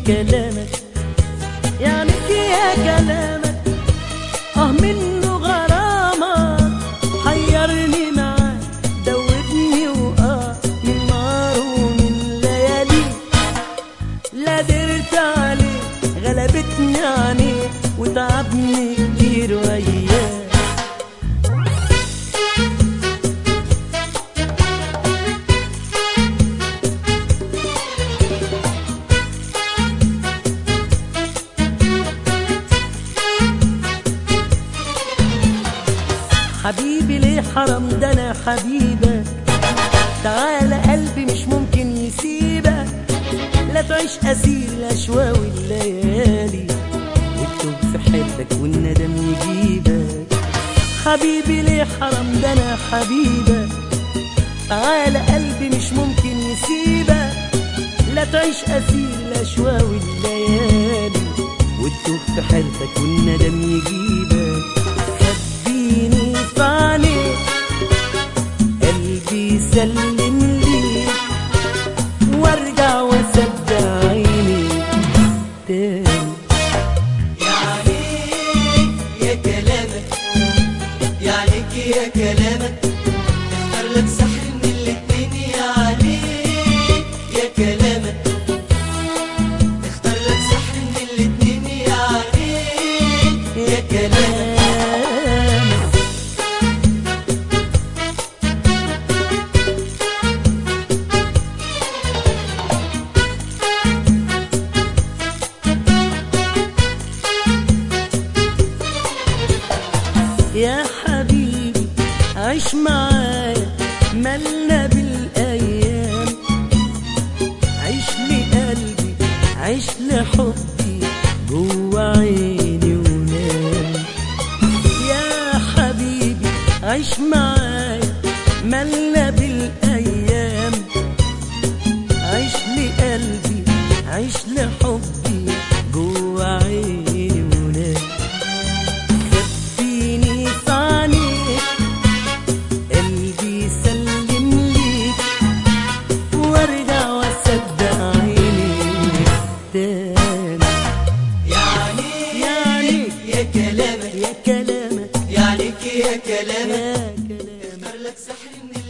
كلامك يعنيك يا كلامك اه منه غرامك حيرني معاك دوبني واه من نار ومن ليالي لا درت عليه غلبتني عليه وتعبني كتير وياه حبيبي ليه حرام ده انا حبيبك تعالى قلبي مش ممكن يسيبك لا تعيش اسير الاشواق والليالي وتتوب في حبك والندم يجيبك حبيبي ليه حرام ده انا حبيبك تعالى قلبي مش ممكن يسيبك لا تعيش اسير الاشواق والليالي وتتوب في حبك والندم يجيبك خبيني في عينيك قلبي يسلم ليك وارجع واصدق عيني تاني يعنيك يا كلامك يعنيك يا كلامك اختار لك سحر من الاتنين يعنيك يا كلامك اختار لك سحر من الاتنين يعنيك يا كلامك يا حبيبي عيش معايا ملنا بالايام عيش لقلبي عيش لحبي جوا عيني ونام يا حبيبي عيش معايا ملنا بالايام عيش لقلبي عيش لحبي جوا عيني ونام خبيني في عينيك قلبي يسلم ليك وارجع واصدق عينيك تاني يعنيك يعنيك يا كلامك يا كلامك يعنيك يا كلامك يا كلامك اختار لك سحر من